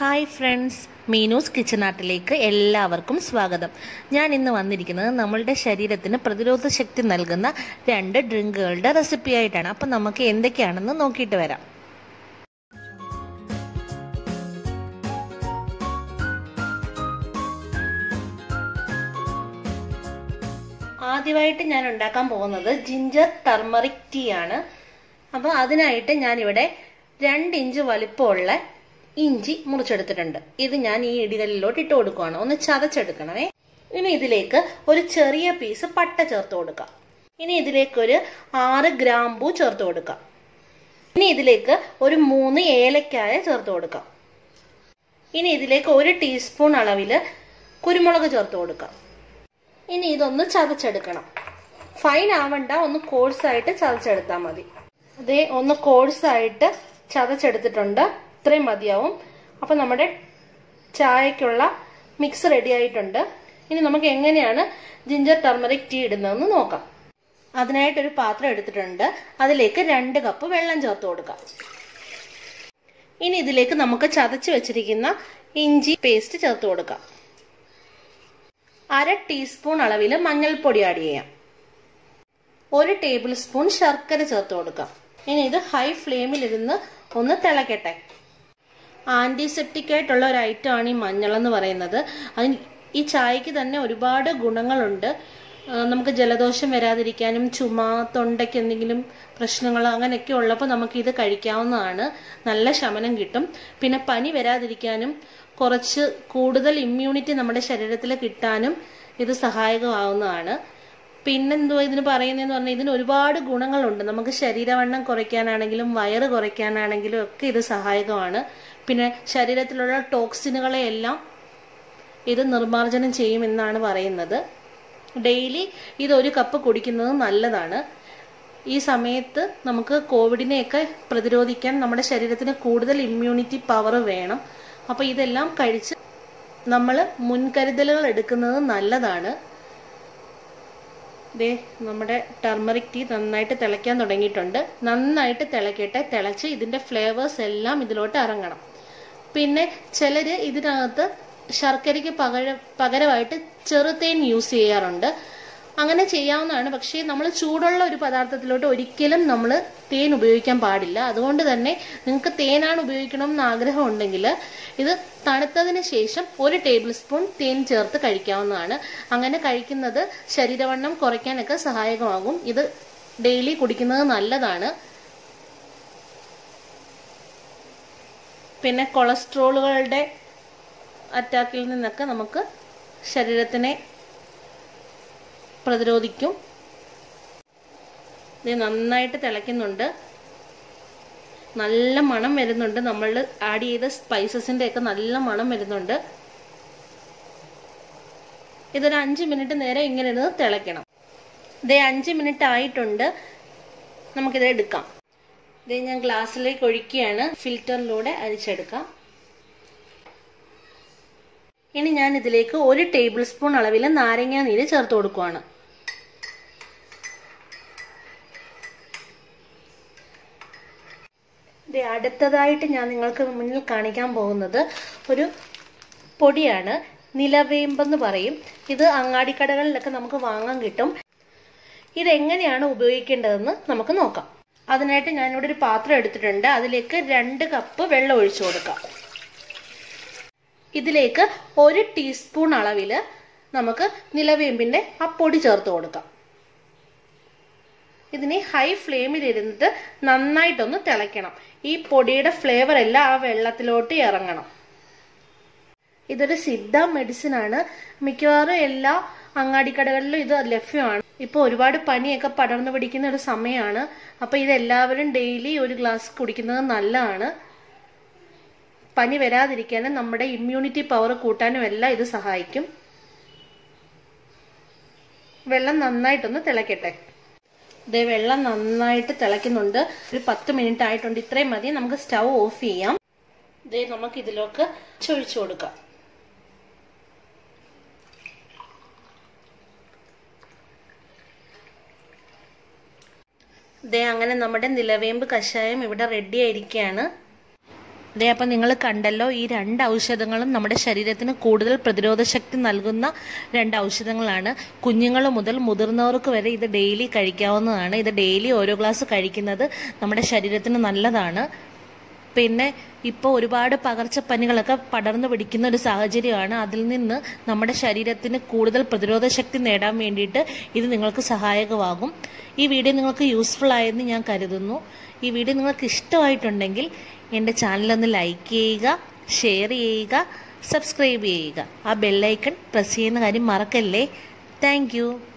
hi friends Meenu's kitchen ആർട്ടിലേക്ക് എല്ലാവർക്കും സ്വാഗതം ഞാൻ ഇന്ന് വന്നിരിക്കുന്നത് നമ്മളുടെ ശരീരത്തിന് പ്രതിരോധ ശക്തി നൽകുന്ന രണ്ട് ഡ്രിങ്കുകളുടെ റെസിപ്പി ആയിട്ടാണ് അപ്പം നമുക്ക് എന്തൊക്കെയാണെന്ന് നോക്കിയിട്ട് വരാം ആദ്യമായിട്ട് ഞാൻ ഉണ്ടാക്കാൻ പോകുന്നത് ജിഞ്ചർ ടർമറിക് ടീ ആണ് അപ്പോൾ അതിനായിട്ട് ഞാനിവിടെ രണ്ട് ഇഞ്ച് വലിപ്പമുള്ള ഇഞ്ചി മുറിച്ചെടുത്തിട്ടുണ്ട് ഇത് ഞാൻ ഈ ഇടികല്ലിലോട്ട് ഇട്ട് കൊടുക്കുകയാണ് ഒന്ന് ചതച്ചെടുക്കണമേ ഇനി ഇതിലേക്ക് ഒരു ചെറിയ പീസ് പട്ട ചേർത്ത് കൊടുക്കാം ഇനി ഇതിലേക്ക് ഒരു ആറ് ഗ്രാമ്പൂ ചേർത്ത് കൊടുക്കാം ഇനി ഇതിലേക്ക് ഒരു മൂന്ന് ഏലക്കായ ചേർത്ത് കൊടുക്കാം ഇനി ഇതിലേക്ക് ഒരു ടീസ്പൂൺ അളവിൽ കുരുമുളക് ചേർത്ത് കൊടുക്കാം ഇനി ഇതൊന്ന് ചതച്ചെടുക്കണം ഫൈൻ ആവണ്ട ഒന്ന് കോഴ്സായിട്ട് ചതച്ചെടുത്താൽ മതി അതേ ഒന്ന് കോഴ്സായിട്ട് ചതച്ചെടുത്തിട്ടുണ്ട് ഇത്രയും മതിയാവും അപ്പം നമ്മുടെ ചായക്കുള്ള മിക്സ് റെഡി ആയിട്ടുണ്ട് ഇനി നമുക്ക് എങ്ങനെയാണ് ജിഞ്ചർ ടർമറിക് ടീ ഇടുന്നതെന്ന് നോക്കാം അതിനായിട്ടൊരു പാത്രം എടുത്തിട്ടുണ്ട് അതിലേക്ക് രണ്ട് കപ്പ് വെള്ളം ചേർത്ത് കൊടുക്കാം ഇനി ഇതിലേക്ക് നമുക്ക് ചതച്ച് വെച്ചിരിക്കുന്ന ഇഞ്ചി പേസ്റ്റ് ചേർത്ത് കൊടുക്കാം അര ടീസ്പൂൺ അളവിൽ മഞ്ഞൾപ്പൊടി ആഡ് ചെയ്യാം ഒരു ടേബിൾ സ്പൂൺ ശർക്കര ചേർത്ത് കൊടുക്കാം ഇനി ഇത് ഹൈ ഫ്ലെയിമിലിരുന്ന് ഒന്ന് തിളക്കട്ടെ ആന്റിസെപ്റ്റിക് ആയിട്ടുള്ള ഒരു ഐറ്റം ആണ് ഈ മഞ്ഞൾ എന്ന് പറയുന്നത് അതിന് ഈ ചായക്ക് തന്നെ ഒരുപാട് ഗുണങ്ങളുണ്ട് നമുക്ക് ജലദോഷം വരാതിരിക്കാനും ചുമ തൊണ്ടയ്ക്ക് എന്തെങ്കിലും പ്രശ്നങ്ങൾ അങ്ങനെയൊക്കെ ഉള്ളപ്പോൾ നമുക്ക് ഇത് കഴിക്കാവുന്നതാണ് നല്ല ശമനം കിട്ടും പിന്നെ പനി വരാതിരിക്കാനും കുറച്ച് കൂടുതൽ ഇമ്മ്യൂണിറ്റി നമ്മുടെ ശരീരത്തിൽ കിട്ടാനും ഇത് സഹായകമാവുന്നതാണ് പിന്നെന്തുവാ ഇതിന് പറയുന്നതെന്ന് പറഞ്ഞാൽ ഇതിന് ഒരുപാട് ഗുണങ്ങളുണ്ട് നമുക്ക് ശരീരവണ്ണം കുറയ്ക്കാനാണെങ്കിലും വയറ് കുറയ്ക്കാനാണെങ്കിലും ഒക്കെ ഇത് സഹായകമാണ് പിന്നെ ശരീരത്തിലുള്ള ടോക്സിനുകളെ എല്ലാം ഇത് നിർമ്മാർജ്ജനം ചെയ്യുമെന്നാണ് പറയുന്നത് ഡെയിലി ഇത് ഒരു കപ്പ് കുടിക്കുന്നത് നല്ലതാണ് ഈ സമയത്ത് നമുക്ക് കോവിഡിനെയൊക്കെ പ്രതിരോധിക്കാൻ നമ്മുടെ ശരീരത്തിന് കൂടുതൽ ഇമ്മ്യൂണിറ്റി പവർ വേണം അപ്പോൾ ഇതെല്ലാം കഴിച്ച് നമ്മൾ മുൻകരുതലുകൾ എടുക്കുന്നത് നല്ലതാണ് ദേ നമ്മുടെ ടർമറിക് ടീ നന്നായിട്ട് തിളയ്ക്കാൻ തുടങ്ങിയിട്ടുണ്ട് നന്നായിട്ട് തിളക്കട്ടെ തിളച്ച് ഇതിൻ്റെ ഫ്ലേവേഴ്സ് എല്ലാം ഇതിലോട്ട് ഇറങ്ങണം പിന്നെ ചിലർ ഇതിനകത്ത് ശർക്കരയ്ക്ക് പകര പകരമായിട്ട് ചെറുതേൻ യൂസ് ചെയ്യാറുണ്ട് അങ്ങനെ ചെയ്യാവുന്നതാണ് പക്ഷേ നമ്മൾ ചൂടുള്ള ഒരു പദാർത്ഥത്തിലോട്ട് ഒരിക്കലും നമ്മൾ തേൻ ഉപയോഗിക്കാൻ പാടില്ല അതുകൊണ്ട് തന്നെ നിങ്ങൾക്ക് തേനാണ് ഉപയോഗിക്കണമെന്ന് ആഗ്രഹം ഉണ്ടെങ്കിൽ ഇത് തണുത്തതിന് ശേഷം ഒരു ടേബിൾ സ്പൂൺ തേൻ ചേർത്ത് കഴിക്കാവുന്നതാണ് അങ്ങനെ കഴിക്കുന്നത് ശരീരവണ്ണം കുറയ്ക്കാനൊക്കെ സഹായകമാകും ഇത് ഡെയിലി കുടിക്കുന്നത് നല്ലതാണ് പിന്നെ കൊളസ്ട്രോളുകളുടെ അറ്റാക്കിൽ നിന്നൊക്കെ നമുക്ക് ശരീരത്തിനെ പ്രതിരോധിക്കും ഇത് നന്നായിട്ട് തിളയ്ക്കുന്നുണ്ട് നല്ല മണം വരുന്നുണ്ട് നമ്മൾ ആഡ് ചെയ്ത സ്പൈസസിൻ്റെ ഒക്കെ നല്ല മണം വരുന്നുണ്ട് ഇതൊരു അഞ്ച് മിനിറ്റ് നേരം ഇങ്ങനെ ഇരുന്ന് തിളയ്ക്കണം ഇതേ അഞ്ച് മിനിറ്റ് ആയിട്ടുണ്ട് നമുക്കിത് എടുക്കാം ഇത് ഞാൻ ഗ്ലാസ്സിലേക്ക് ഒഴിക്കുകയാണ് ഫിൽറ്ററിലൂടെ അരിച്ചെടുക്കാം ഇനി ഞാൻ ഇതിലേക്ക് ഒരു ടേബിൾ സ്പൂൺ അളവിൽ നാരങ്ങ നീര് ചേർത്ത് കൊടുക്കുവാണ് അടുത്തതായിട്ട് ഞാൻ നിങ്ങൾക്ക് മുന്നിൽ കാണിക്കാൻ പോകുന്നത് ഒരു പൊടിയാണ് നിലവേമ്പെന്ന് പറയും ഇത് അങ്ങാടിക്കടകളിലൊക്കെ നമുക്ക് വാങ്ങാൻ കിട്ടും ഇതെങ്ങനെയാണ് ഉപയോഗിക്കേണ്ടതെന്ന് നമുക്ക് നോക്കാം അതിനായിട്ട് ഞാനിവിടെ ഒരു പാത്രം എടുത്തിട്ടുണ്ട് അതിലേക്ക് രണ്ട് കപ്പ് വെള്ളം ഒഴിച്ചു കൊടുക്കാം ഇതിലേക്ക് ഒരു ടീസ്പൂൺ അളവിൽ നമുക്ക് നിലവേമ്പിൻ്റെ ആ പൊടി ചേർത്ത് കൊടുക്കാം ഇതിനെ ഹൈ ഫ്ലെയിമിൽ ഇരുന്നിട്ട് നന്നായിട്ടൊന്ന് തിളയ്ക്കണം ഈ പൊടിയുടെ ഫ്ലേവർ എല്ലാം ആ വെള്ളത്തിലോട്ട് ഇറങ്ങണം ഇതൊരു സിദ്ധ മെഡിസിൻ ആണ് മിക്കവാറും എല്ലാ അങ്ങാടിക്കടകളിലും ഇത് ലഭ്യമാണ് ഇപ്പൊ ഒരുപാട് പനിയൊക്കെ പടർന്നു പിടിക്കുന്ന ഒരു സമയമാണ് അപ്പൊ ഇതെല്ലാവരും ഡെയിലി ഒരു ഗ്ലാസ് കുടിക്കുന്നത് നല്ലതാണ് പനി വരാതിരിക്കാനും നമ്മുടെ ഇമ്മ്യൂണിറ്റി പവർ കൂട്ടാനും എല്ലാം ഇത് സഹായിക്കും വെള്ളം നന്നായിട്ടൊന്ന് തിളക്കട്ടെ ഇതേ വെള്ളം നന്നായിട്ട് തിളയ്ക്കുന്നുണ്ട് ഒരു പത്ത് മിനിറ്റ് ആയിട്ടുണ്ട് ഇത്രയും മതി നമുക്ക് സ്റ്റൗ ഓഫ് ചെയ്യാം ഇതേ നമുക്ക് ഇതിലേക്ക് ചൊഴിച്ചു കൊടുക്കാം ഇതേ അങ്ങനെ നമ്മുടെ നിലവേമ്പ് കഷായം ഇവിടെ റെഡി ആയിരിക്കുകയാണ് അതേ അപ്പം നിങ്ങൾ കണ്ടല്ലോ ഈ രണ്ട് ഔഷധങ്ങളും നമ്മുടെ ശരീരത്തിന് കൂടുതൽ പ്രതിരോധ ശക്തി നൽകുന്ന രണ്ട് ഔഷധങ്ങളാണ് കുഞ്ഞുങ്ങൾ മുതൽ മുതിർന്നവർക്ക് വരെ ഇത് ഡെയിലി കഴിക്കാവുന്നതാണ് ഇത് ഡെയിലി ഓരോ ഗ്ലാസ് കഴിക്കുന്നത് നമ്മുടെ ശരീരത്തിന് നല്ലതാണ് പിന്നെ ഇപ്പോൾ ഒരുപാട് പകർച്ചപ്പനികളൊക്കെ പടർന്നു പിടിക്കുന്ന ഒരു സാഹചര്യമാണ് അതിൽ നിന്ന് നമ്മുടെ ശരീരത്തിന് കൂടുതൽ പ്രതിരോധ ശക്തി നേടാൻ വേണ്ടിയിട്ട് ഇത് നിങ്ങൾക്ക് സഹായകമാകും ഈ വീഡിയോ നിങ്ങൾക്ക് യൂസ്ഫുൾ ആയെന്ന് ഞാൻ കരുതുന്നു ഈ വീഡിയോ നിങ്ങൾക്ക് ഇഷ്ടമായിട്ടുണ്ടെങ്കിൽ എൻ്റെ ചാനലൊന്ന് ലൈക്ക് ചെയ്യുക ഷെയർ ചെയ്യുക സബ്സ്ക്രൈബ് ചെയ്യുക ആ ബെല്ലൈക്കൺ പ്രസ് ചെയ്യുന്ന കാര്യം മറക്കല്ലേ താങ്ക്